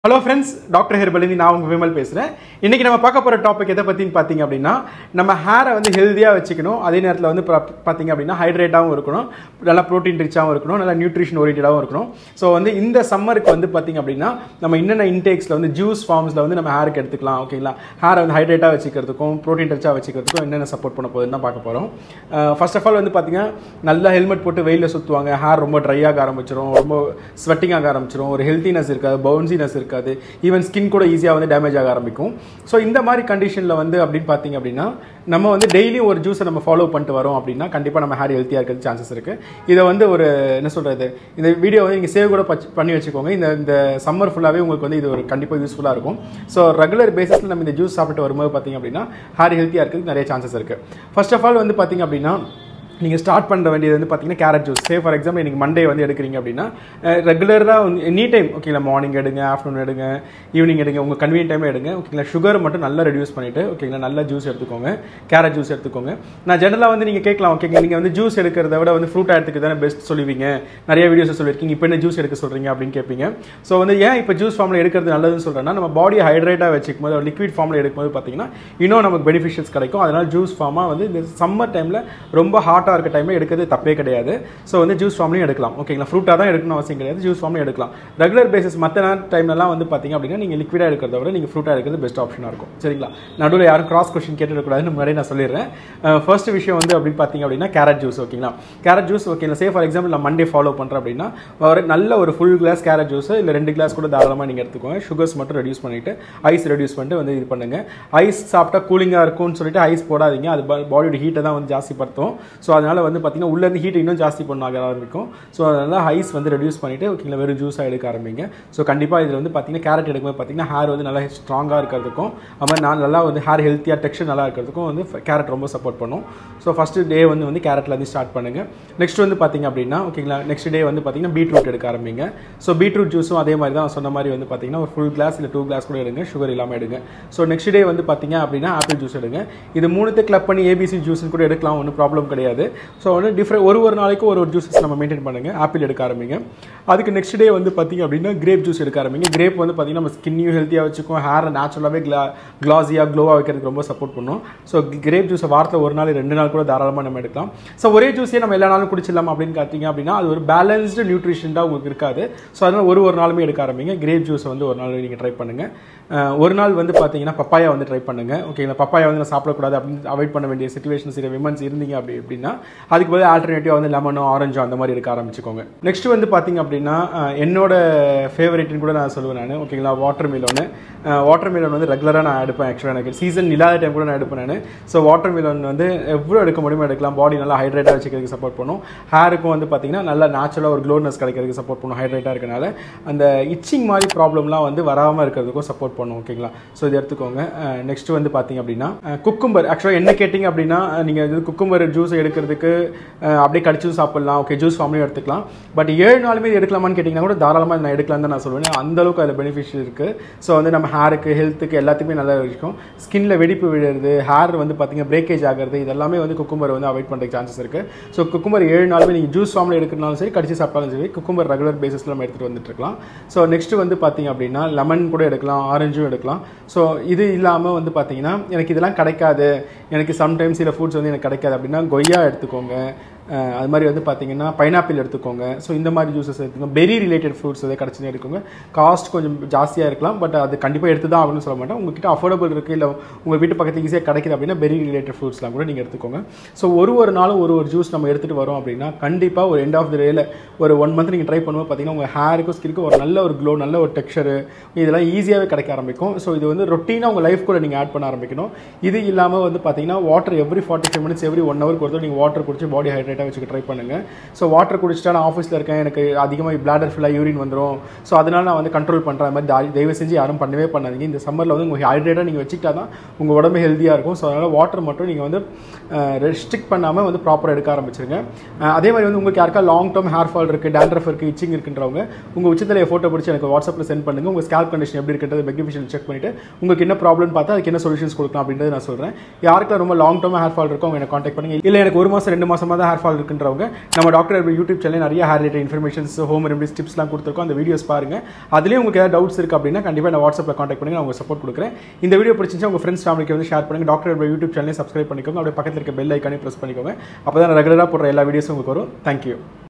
hello friends doctor ஹெர்பலினி நான் உங்கள் விமல் பேசுகிறேன் இன்றைக்கி நம்ம பார்க்க போகிற டாபிக் எதை பற்றின்னு பார்த்தீங்க அப்படின்னா நம்ம ஹேரை வந்து ஹெல்த்தியாக வச்சுக்கணும் அதே நேரத்தில் வந்து பா- பார்த்தீங்க அப்படின்னா ஹைட்ரேட்டாகவும் இருக்கணும் நல்லா ப்ரோட்டீன் ரிச்சாகவும் இருக்கணும் நல்லா நியூட்ரிஷன் ஓரியன்டாகவும் இருக்கணும் ஸோ வந்து இந்த சம்மருக்கு வந்து பார்த்தீங்க அப்படின்னா நம்ம என்னென்ன இன்டேக்ஸில் வந்து ஜூஸ் ஃபார்ம்ஸில் வந்து நம்ம ஹேருக்கு எடுத்துக்கலாம் ஓகேங்களா ஹேரை வந்து ஹைட்ரேட்டாக வச்சுக்கிறதுக்கும் ப்ரோட்டீன் ரிச்சாக வச்சுக்கிறதுக்கும் என்னென்ன சப்போர்ட் பண்ண போகுதுன்னு தான் பார்க்க போகிறோம் ஃபர்ஸ்ட் ஆஃப் ஆல் வந்து பார்த்தீங்கன்னா நல்லா ஹெல்மெட் போட்டு வெயிலில் சுற்றுவாங்க ஹேர் ரொம்ப ட்ரை ஆக ஆரம்பிச்சிரும் ரொம்ப ஸ்வெட்டிங் ஆக ஆரம்பிச்சிரும் ஒரு ஹெல்த்தினஸ் இருக்காது பவுன்சினஸ் இருக்காது ஈவன் ஸ்கின் கூட ஈஸியாக வந்து டேமேஜ் ஆக ஆரம்பிக்கும் ஸோ இந்த மாதிரி கண்டிஷனில் வந்து அப்படின்னு பார்த்தீங்க அப்படின்னா நம்ம வந்து டெய்லியும் ஒரு ஜூஸை நம்ம ஃபாலோ பண்ணிட்டு வரோம் அப்படின்னா கண்டிப்பாக நம்ம ஹேர் ஹெல்த்தியாக இருக்கிறது சான்சஸ் இருக்குது இதை வந்து ஒரு என்ன சொல்கிறது இந்த வீடியோ வந்து நீங்கள் சேவ் கூட பச்- பண்ணி வச்சுக்கோங்க இந்த இந்த சம்மர் ஃபுல்லாகவே உங்களுக்கு வந்து இது ஒரு கண்டிப்பாக யூஸ்ஃபுல்லாக இருக்கும் ஸோ ரெகுலர் பேசிஸில் நம்ம இந்த ஜூஸ் சாப்பிட்டு வரும்போது பார்த்தீங்க அப்படின்னா ஹேர் ஹெல்த்தியாக இருக்கிறதுக்கு நிறைய சான்சஸ் இருக்குது ஃபர்ஸ்ட் ஆஃப் ஆல் வந்து பார்த்தீங்க அப்படின்னா நீங்கள் ஸ்டார்ட் பண்ண வேண்டியது வந்து பார்த்தீங்கன்னா carrot juice say for example நீங்கள் மண்டே வந்து எடுக்கிறீங்க அப்படின்னா ரெகுலராக எனி டைம் ஓகேங்களா மார்னிங் எடுங்க ஆஃப்டர்நூன் எடுங்க ஈவினிங் எடுங்க உங்கள் கன்வீனியன் டைமே எடுங்க ஓகேங்களா சுகர் மட்டும் நல்லா ரெடியூஸ் பண்ணிவிட்டு ஓகேங்களா நல்ல ஜூஸ் எடுத்துக்கோங்க கேரட் ஜூஸ் எடுத்துக்கோங்க நான் ஜெனரலாக வந்து நீங்கள் கேட்கலாம் ஓகேங்க நீங்கள் வந்து ஜூஸ் எடுக்கிறத விட வந்து ஃப்ரூட் எடுத்துக்கு தானே பெஸ்ட் சொல்லுவீங்க நிறைய வீடியோஸ் சொல்லியிருக்கீங்க இப்போ என்ன ஜூஸ் எடுக்க சொல்கிறீங்க அப்படின்னு கேட்பீங்க ஸோ வந்து ஏன் இப்போ ஜூஸ் ஃபார்மில் எடுக்கிறது நல்லதுன்னு சொல்கிறேன்னா நம்ம பாடியை ஹைட்ரேட்டாக வச்சுக்கும் போது லிக்விட் ஃபார்மில் எடுக்கும்போது பார்த்தீங்கன்னா இன்னும் நமக்கு பெனிஃபிஷியல்ஸ் கிடைக்கும் அதனால் ஜூஸ் ஃபார்மாக வந்து இந்த சம்மர் டைமில் ரொம்ப ஹாட்டாக இருக்க டைமில் எடுக்கிறது தப்பே கிடையாது ஸோ வந்து ஜூஸ் ஃபார்ம்லையும் எடுக்கலாம் ஓகேங்களா ஃப்ரூட்டாக தான் எடுக்கணும் அவசியம் கிடையாது ஜூஸ் ஃபார்ம்லையும் எடுக்கலாம் ரெகுலர் பேசிஸ் மற்ற டைம்லலாம் வந்து பார்த்தீங்க அப்படின்னா நீங்கள் லிக்விடாக எடுக்கிறத விட நீங்கள் ஃப்ரூட்டாக எடுக்கிறது பெஸ்ட் ஆப்ஷனாக இருக்கும் சரிங்களா நடுவில் யாரும் கிராஸ் கொஸ்டின் கேட்டுக்கூடாதுன்னு முன்னாடி நான் சொல்லிடுறேன் ஃபர்ஸ்ட் விஷயம் வந்து அப்படின்னு பார்த்தீங்க அப்படின்னா கேரட் ஜூஸ் ஓகேங்களா கேரட் ஜூஸ் ஓகேங்களா சே ஃபார் எக்ஸாம்பிள் நான் மண்டே ஃபாலோ பண்ணுறேன் அப்படின்னா ஒரு நல்ல ஒரு ஃபுல் கிளாஸ் கேரட் ஜூஸ் இல்லை ரெண்டு கிளாஸ் கூட தாராளமாக நீங்கள் எடுத்துக்கோங்க சுகர்ஸ் மட்டும் ரெடியூஸ் பண்ணிவிட்டு ஐஸ் ரெடியூஸ் பண்ணிட்டு வந்து இது பண்ணுங்க ஐஸ் சாப்பிட்டா கூலிங்காக இருக்கும்னு சொல்லிட்டு ஐஸ் போடாதீங்க அது பாடியோட ஹீட்டை தான் வந்து ஜாஸ்தி படுத்தும் ஸோ அதனால வந்து பார்த்தீங்கன்னா உள்ளேருந்து ஹீட் இன்னும் ஜாஸ்தி பண்ண ஆக ஆரம்பிக்கும் ஸோ அதனால ஐஸ் வந்து ரெடியூஸ் பண்ணிட்டு ஓகேங்களா வெறும் ஜூஸாக எடுக்க ஆரம்பிங்க ஸோ கண்டிப்பாக இதில் வந்து பார்த்தீங்கன்னா கேரட் எடுக்கும்போது பார்த்தீங்கன்னா ஹேர் வந்து நல்லா ஸ்ட்ராங்காக இருக்கிறதுக்கும் அது மாதிரி நான் நல்லா வந்து ஹேர் ஹெல்த்தியாக டெக்ஸ்டர் நல்லா இருக்கிறதுக்கும் வந்து கேரட் ரொம்ப சப்போர்ட் பண்ணும் ஸோ ஃபஸ்ட்டு டே வந்து வந்து கேரட்ல இருந்து ஸ்டார்ட் பண்ணுங்க நெக்ஸ்ட் வந்து பார்த்தீங்க அப்படின்னா ஓகேங்களா நெக்ஸ்ட் டே வந்து பார்த்தீங்கன்னா பீட்ரூட் எடுக்க ஆரம்பிங்க ஸோ பீட்ரூட் ஜூஸும் அதே மாதிரி தான் சொன்ன மாதிரி வந்து பார்த்தீங்கன்னா ஒரு ஃபுல் கிளாஸ் இல்லை டூ கிளாஸ் கூட எடுங்க சுகர் இல்லாமல் எடுங்க ஸோ நெக்ஸ்ட் டே வந்து பார்த்தீங்க அப்படின்னா ஆப்பிள் ஜூஸ் எடுங்க இது மூணுத்தை கிளப் பண்ணி ஏபிசி ஜூஸ்னு கூட எடுக்கலாம் ஒன்றும் ப்ராப்ளம் கிடையாது ஸோ வந்து டிஃப்ரெண்ட் ஒரு ஒரு நாளைக்கு ஒரு ஒரு ஜூஸஸ் நம்ம மெயின்டைன் பண்ணுங்க ஆப்பிள் எடுக்க ஆரம்பிங்க அதுக்கு நெக்ஸ்ட் டே வந்து பார்த்தீங்க அப்படின்னா கிரேப் ஜூஸ் எடுக்க ஆரம்பிங்க கிரேப் வந்து பார்த்தீங்கன்னா நம்ம ஸ்கின்னையும் ஹெல்த்தியாக வச்சுக்கும் ஹேரை நேச்சுரலாகவே கிளா கிளாஸியாக க்ளோவாக வைக்கிறதுக்கு ரொம்ப சப்போர்ட் பண்ணும் ஸோ கிரேப் ஜூஸை வாரத்தில் ஒரு நாள் ரெண்டு நாள் கூட தாராளமாக நம்ம எடுக்கலாம் ஸோ ஒரே ஜூஸே நம்ம எல்லா நாளும் குடிச்சிடலாம் அப்படின்னு பார்த்தீங்க அப்படின்னா அது ஒரு பேலன்ஸ்டு நியூட்ரிஷன்டாக உங்களுக்கு இருக்காது ஸோ அதனால் ஒரு ஒரு நாளுமே எடுக்க ஆரம்பிங்க கிரேப் ஜூஸை வந்து ஒரு நாள் நீங்கள் ட்ரை பண்ணுங்க அஹ் ஒரு நாள் வந்து பார்த்தீங்கன்னா பப்பாயா வந்து ட்ரை பண்ணுங்க ஓகேங்களா பப்பாயா வந்து நான் சாப்பிடக்கூடாது அப்படின்னு அவாய்ட் பண்ண வேண்டிய சுச்சுவேஷன்ஸ் இருக்க விமன்ஸ் இருந்தீங்க அப்படி அப்படின்னா அதுக்கு பதில் ஆல்டர்னேட்டிவ் வந்து லெமனோ ஆரஞ்சோ அந்த மாதிரி எடுக்க ஆரம்பிச்சுக்கோங்க நெக்ஸ்ட் வந்து பார்த்தீங்க அப்படின்னா அஹ் என்னோட ஃபேவரட்னு கூட நான் சொல்லுவேன் நான் ஓகேங்களா வாட்டர் மிலோனு வாட்டர் மிலன் வந்து ரெகுலராக நான் எடுப்பேன் ஆக்சுவலாக எனக்கு சீசன் இல்லாத டைம் கூட நான் எடுப்பேன் நான் ஸோ வாட்டர் மிலன் வந்து எவ்வளோ எடுக்க முடியுமோ எடுக்கலாம் பாடி நல்லா ஹைட்ரேட்டாக வச்சுக்கிறதுக்கு சப்போர்ட் பண்ணும் ஹேருக்கும் வந்து பார்த்தீங்கன்னா நல்லா நேச்சுரலாக ஒரு க்ளோனஸ் கிடைக்கிறதுக்கு சப்போர்ட் பண்ணும் ஹைட்ரேட்டாக இருக்கனால அந்த இச்சிங் மாதிரி ப்ராப்ளம்லாம் வந்து வராமல் இருக்கிறதுக்கும் சப்போர்ட் பண்ணும் ஓகேங்களா ஸோ இது எடுத்துக்கோங்க நெக்ஸ்ட் வந்து பார்த்தீங்க அப்படின்னா குக்கும்பர் ஆக்சுவலாக என்ன கேட்டிங்க அப்படின்னா நீங்கள் இது குக்கும்பர் ஜூஸ் எடுக்கிறதுக்கு அஹ், அப்படியே கடிச்சும் சாப்பிடலாம் ஓகே ஜூஸ் ஃபார்ம்லையும் எடுத்துக்கலாம் பட் ஏழு நாளுமே இது எடுக்கலாமான்னு கேட்டிங்கன்னா கூட தாராளமாக நான் எடுக்கலாம் தான் நான் சொல்லுவேன் அந்த அளவுக்கு அதில் பெனிஃபிஷியல் இருக்குது ஸோ வந்து நம்ம ஹேருக்கு ஹெல்த்துக்கு எல்லாத்துக்குமே நல்லா இருக்கும் ஸ்கின்ல வெடிப்பு விழுறது ஹேர் வந்து பார்த்தீங்கன்னா பிரேக்கேஜ் ஆகிறது இதெல்லாமே வந்து குக்கும்பர் வந்து அவாய்ட் பண்ணுறதுக்கு சான்சஸ் இருக்குது ஸோ குக்கும்பர் ஏழு நாளுமே நீங்கள் ஜூஸ் ஃபார்மில் எடுக்கிறனாலும் சரி கடிச்சு சாப்பிட்டாலும் சரி குக்கும்பர் ரெகுலர் பேசிஸில் நம்ம எடுத்துகிட்டு வந்துட்டு இருக்கலாம் ஸோ நெக்ஸ்ட் வந்து பார்த்தீங்க அப்படின்னா லெமன் கூட எடுக்கலாம் ஆரஞ்சும் எடுக்கலாம் ஸோ இது இல்லாமல் வந்து பார்த்தீங்கன்னா எனக்கு இதெல்லாம் கிடைக்காது எனக்கு சம்டைம்ஸ் சில ஃபுட்ஸ் வந்து எனக்கு கிடைக்காது அப்படின்னா கொய்யா எடுத்துக்கோங்க அஹ் அது மாதிரி வந்து பார்த்தீங்கன்னா பைனாப்பிள் எடுத்துக்கோங்க ஸோ இந்த மாதிரி ஜூஸஸ் எடுத்துக்கோங்க பெரி ரிலேட்டட் ஃப்ரூட்ஸ் எதாவது கிடச்சுன்னு எடுத்துக்கோங்க காஸ்ட் கொஞ்சம் ஜாஸ்தியாக இருக்கலாம் பட் அது கண்டிப்பாக எடுத்து தான் ஆகணும்னு சொல்ல மாட்டேன் உங்ககிட்ட அஃபோர்டபுள் இருக்குது இல்லை உங்கள் வீட்டு பக்கத்து ஈஸியாக கிடைக்குது அப்படின்னா பெரி ரிலேட்டட் ஃப்ரூட்ஸ்லாம் கூட நீங்கள் எடுத்துக்கோங்க ஸோ ஒரு ஒரு நாளும் ஒரு ஒரு ஜூஸ் நம்ம எடுத்துகிட்டு வரோம் அப்படின்னா கண்டிப்பாக ஒரு எண்ட் ஆஃப் த டேல ஒரு ஒன் மந்த் நீங்கள் ட்ரை பண்ணும்போது பார்த்தீங்கன்னா உங்கள் ஹேருக்கும் ஸ்கின்க்கும் ஒரு நல்ல ஒரு க்ளோ நல்ல ஒரு டெக்ஸ்சரு இதெல்லாம் ஈஸியாகவே கிடைக்க ஆரம்பிக்கும் ஸோ இது வந்து ரொட்டீனாக உங்கள் லைஃப் கூட நீங்கள் ஆட் பண்ண ஆரம்பிக்கணும் இது இல்லாமல் வந்து பார்த்தீங்கன்னா water every forty five minutes every one hour கொடுத்து நீங்கள் வாட்டர் குடிச்சு பாடி ஹைட்ரேட்டாக வச்சுக்க ட்ரை பண்ணுங்க ஸோ வாட்டர் குடிச்சிட்டா நான் ஆஃபீஸில் இருக்கேன் எனக்கு அதிகமாக பிளாடர் ஃபுல்லாக யூரின் வந்துடும் ஸோ அதனால நான் வந்து கண்ட்ரோல் பண்ணுற மாதிரி தா- தயவு செஞ்சு யாரும் பண்ணவே பண்ணாதீங்க இந்த சம்மரில் வந்து உங்கள் ஹைட்ரேட்டாக நீங்கள் வச்சுக்கிட்டா தான் உங்கள் உடம்பு ஹெல்த்தியாக இருக்கும் ஸோ அதனால் வாட்டர் மட்டும் நீங்கள் வந்து ரெஸ்ட்ரிக்ட் பண்ணாமல் வந்து ப்ராப்பராக எடுக்க ஆரம்பிச்சிருங்க அஹ் அதே மாதிரி வந்து உங்களுக்கு யாருக்கா லாங் டேர்ம் ஹேர் ஃபால் இருக்குது டேண்ட்ரஃப் இருக்குது இச்சிங் இருக்குன்றவங்க உங்கள் உச்சத்தலையை ஃபோட்டோ பிடிச்சி எனக்கு வாட்ஸ்அப்பில் சென்ட் பண்ணுங்க உங்கள் ஸ்கேல்ப் கண்டிஷன் எப்படி இருக்குன்றது மெக்னிஃபிஷன் செக் பண்ணிட்டு உங்களுக்கு என்ன ப்ராப்ளம் பார்த்தா அதுக்கு என்ன சொல்யூஷன்ஸ் கொடுக்கலாம் அப்படின்றது நான் சொல்கிறேன் யாருக்கெல்லாம் ரொம்ப லாங் டேர்ம் ஹேர் ஃபால் இருக்கோ அவங்க எனக்கு காண்டாக்ட் பண்ணுங்க இல்லை எனக்கு ஒரு மாதம் ரெண்டு மாசமா தான் ஹேர் ஃபால் இருக்குன்றவங்க நம்ம டாக்டர் ஹெர்பல் யூடியூப் சேனல் நிறைய hair related informations home remedies டிப்ஸ்லாம் கொடுத்துருக்கோம் அந்த வீடியோஸ் பாருங்க அதுலேயும் உங்களுக்கு ஏதாவது டவுட்ஸ் இருக்குது அப்படின்னா கண்டிப்பாக நான் வாட்ஸ்அப்பில் காண்டாக்ட் பண்ணி நான் உங்களுக்கு சப்போர்ட் கொடுக்குறேன் இந்த வீடியோ பிடிச்சிருந்துச்சா உங்கள் ஃப்ரெண்ட்ஸ் ஃபேமிலிக்கு வந்து ஷேர் பண்ணுங்க டாக்டர் ஹெர்பல் யூடியூப் சேனலையும் சப்ஸ்கிரைப் பண்ணிக்கோங்க அப்படியே பக்கத்தில் இருக்க பெல் ஐக்கானே ப்ரெஸ் பண்ணிக்கோங்க அப்போ தான் ரெகுலராக போடுற எல்லா வீடியோஸும் உங்களுக்கு வரும் தேங்க்யூ